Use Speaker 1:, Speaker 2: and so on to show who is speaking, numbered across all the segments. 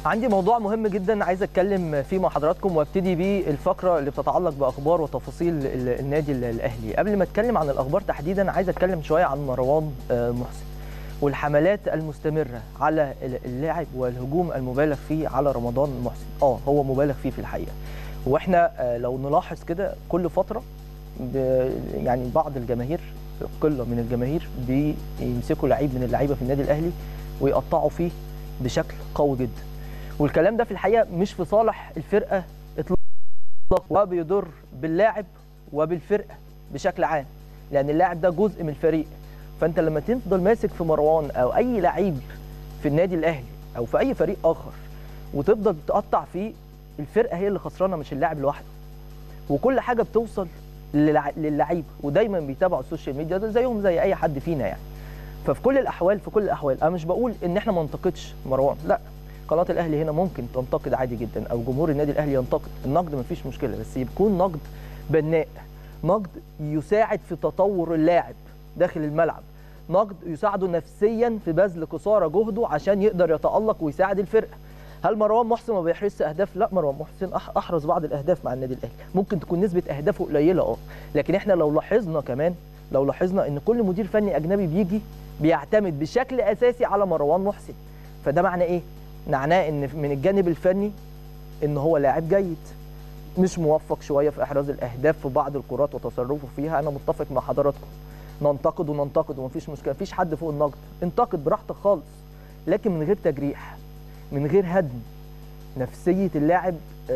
Speaker 1: عندي موضوع مهم جدا عايز اتكلم فيه مع حضراتكم وابتدي بيه الفقره اللي بتتعلق باخبار وتفاصيل ال- النادي ال- الاهلي قبل ما اتكلم عن الاخبار تحديدا عايز اتكلم شويه عن مروان آه، محسن والحملات المستمره على ال- اللاعب والهجوم المبالغ فيه على رمضان محسن اه هو مبالغ فيه في الحقيقه واحنا آه، لو نلاحظ كده كل فتره ب- يعني بعض الجماهير قله من الجماهير بيمسكوا لعيب من اللعيبه في النادي الاهلي ويقطعوا فيه بشكل قوي جدا والكلام ده في الحقيقه مش في صالح الفرقه اطلاقا وبيضر باللاعب وبالفرقه بشكل عام لان اللاعب ده جزء من الفريق فانت لما تفضل ماسك في مروان او اي لعيب في النادي الاهلي او في اي فريق اخر وتفضل تقطع فيه الفرقه هي اللي خسرانه مش اللاعب لوحده وكل حاجه بتوصل للع- للعيب ودايما بيتابعوا السوشيال ميديا ده زيهم زي اي حد فينا يعني ففي كل الاحوال في كل الاحوال انا مش بقول ان احنا ما ننتقدش مروان لا قناه الاهلي هنا ممكن تنتقد عادي جدا او جمهور النادي الاهلي ينتقد النقد مفيش مشكله بس يكون نقد بناء نقد يساعد في تطور اللاعب داخل الملعب نقد يساعده نفسيا في بذل قصارى جهده عشان يقدر يتالق ويساعد الفرقه هل مروان محسن ما بيحرزش اهداف لا مروان محسن أح- احرز بعض الاهداف مع النادي الاهلي ممكن تكون نسبه اهدافه قليله اه لكن احنا لو لاحظنا كمان لو لاحظنا ان كل مدير فني اجنبي بيجي بيعتمد بشكل اساسي على مروان محسن فده معناه ايه معناه ان من الجانب الفني ان هو لاعب جيد مش موفق شويه في احراز الاهداف في بعض الكرات وتصرفه فيها انا متفق مع حضراتكم ننتقد وننتقد ومفيش مشكله مفيش حد فوق النقد انتقد براحتك خالص لكن من غير تجريح من غير هدم نفسيه اللاعب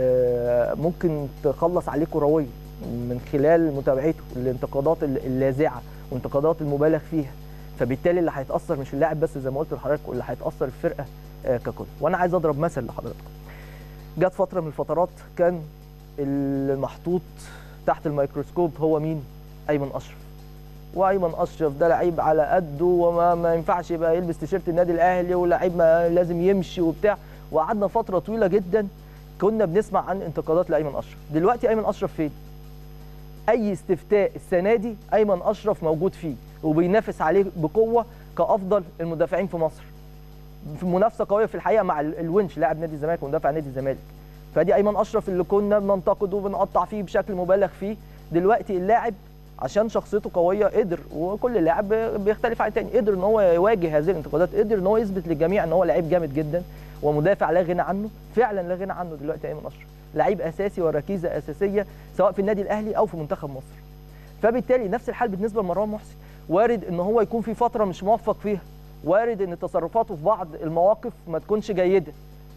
Speaker 1: آه، ممكن تخلص عليه كرويا من خلال متابعته الانتقادات اللاذعه والانتقادات المبالغ فيها فبالتالي اللي هيتاثر مش اللاعب بس زي ما قلت لحضرتك اللي هيتاثر الفرقه آه، ككل وانا عايز اضرب مثل لحضراتكم جت فتره من الفترات كان المحطوط تحت الميكروسكوب هو مين ايمن اشرف وايمن اشرف ده لعيب على قده وما ما ينفعش يبقى يلبس تيشيرت النادي الاهلي ولعيب ما لازم يمشي وبتاع وقعدنا فتره طويله جدا كنا بنسمع عن انتقادات لايمن اشرف دلوقتي ايمن اشرف فين اي استفتاء السنه دي ايمن اشرف موجود فيه وبينافس عليه بقوه كافضل المدافعين في مصر في منافسه قويه في الحقيقه مع ال- الونش لاعب نادي الزمالك ومدافع نادي الزمالك فدي ايمن اشرف اللي كنا بننتقده وبنقطع فيه بشكل مبالغ فيه دلوقتي اللاعب عشان شخصيته قويه قدر وكل لاعب بيختلف عن التاني قدر ان هو يواجه هذه الانتقادات قدر ان هو يثبت للجميع ان هو لعيب جامد جدا ومدافع لا غنى عنه فعلا لا غنى عنه دلوقتي ايمن اشرف لعيب اساسي وركيزه اساسيه سواء في النادي الاهلي او في منتخب مصر فبالتالي نفس الحال بالنسبه لمروان محسن وارد ان هو يكون في فتره مش موفق فيها وارد ان تصرفاته في بعض المواقف ما تكونش جيده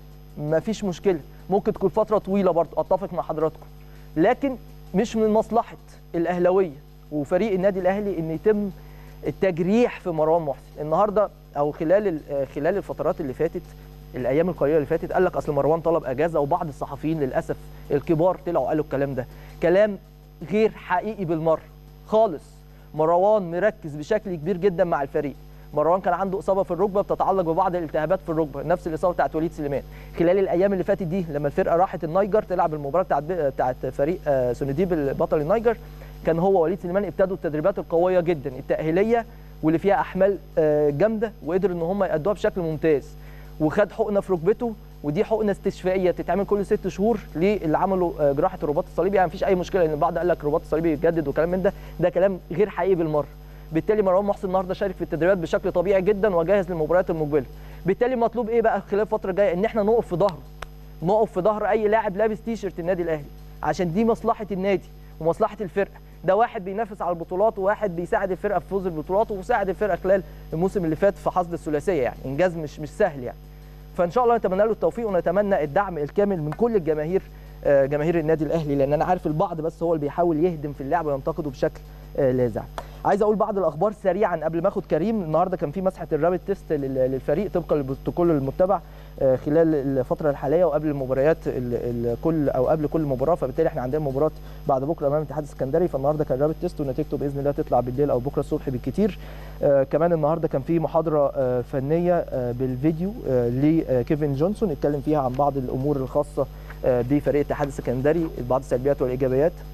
Speaker 1: ما فيش مشكله ممكن تكون فتره طويله برضه اتفق مع حضراتكم لكن مش من مصلحه الاهلاويه وفريق النادي الاهلي ان يتم التجريح في مروان محسن النهارده او خلال ال- خلال الفترات اللي فاتت الايام القليله اللي فاتت قال لك اصل مروان طلب اجازه وبعض الصحفيين للاسف الكبار طلعوا قالوا الكلام ده كلام غير حقيقي بالمره خالص مروان مركز بشكل كبير جدا مع الفريق مروان كان عنده اصابه في الركبه بتتعلق ببعض الالتهابات في الركبه نفس الاصابه بتاعت وليد سليمان خلال الايام اللي فاتت دي لما الفرقه راحت النيجر تلعب المباراه بتاعت بتاعت فريق آه، سونديب البطل النيجر كان هو وليد سليمان ابتدوا التدريبات القويه جدا التاهيليه واللي فيها احمال آه، جامده وقدر ان هم يأدوها بشكل ممتاز وخد حقنه في ركبته ودي حقنه استشفائيه تتعمل كل ست شهور للي عملوا آه، جراحه الرباط الصليبي يعني مفيش اي مشكله لان البعض قال لك الرباط الصليبي يتجدد وكلام من ده ده كلام غير حقيقي بالمره بالتالي مروان محسن النهارده شارك في التدريبات بشكل طبيعي جدا وجاهز للمباريات المقبله بالتالي مطلوب ايه بقى خلال الفتره الجايه ان احنا نقف في ظهره نقف في ظهر اي لاعب لابس تيشرت النادي الاهلي عشان دي مصلحه النادي ومصلحه الفرقه ده واحد بينافس على البطولات وواحد بيساعد الفرقه في فوز البطولات وساعد الفرقه خلال الموسم اللي فات في حصد الثلاثيه يعني انجاز مش مش سهل يعني فان شاء الله نتمنى له التوفيق ونتمنى الدعم الكامل من كل الجماهير آه، جماهير النادي الاهلي لان انا عارف البعض بس هو اللي بيحاول يهدم في اللعب وينتقده بشكل آه، لاذع عايز اقول بعض الاخبار سريعا قبل ما اخد كريم النهارده كان في مسحه الرابط تيست لل- للفريق طبقا للبروتوكول المتبع آه، خلال الفتره الحاليه وقبل المباريات ال- ال- كل او قبل كل مباراه فبالتالي احنا عندنا مباراه بعد بكره امام الاتحاد السكندري فالنهارده كان رابط تيست ونتيجته باذن الله تطلع بالليل او بكره الصبح بالكتير آه، كمان النهارده كان في محاضره آه، فنيه آه، بالفيديو آه، لكيفن جونسون اتكلم فيها عن بعض الامور الخاصه آه، بفريق الاتحاد السكندري بعض السلبيات والايجابيات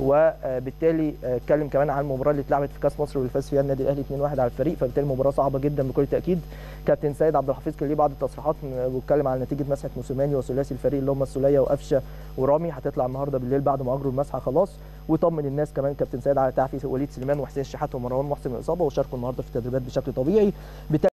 Speaker 1: وبالتالي اتكلم كمان عن المباراه اللي اتلعبت في كاس مصر واللي فاز فيها النادي الاهلي 2-1 على الفريق فبالتالي مباراه صعبه جدا بكل تاكيد كابتن سيد عبد الحفيظ كان ليه بعض التصريحات واتكلم عن نتيجه مسحه موسيماني وثلاثي الفريق اللي هم السوليه وقفشه ورامي هتطلع النهارده بالليل بعد ما اجروا المسحه خلاص وطمن الناس كمان كابتن سيد على تعافي وليد سليمان وحسين الشحات ومروان محسن من الاصابه وشاركوا النهارده في التدريبات بشكل طبيعي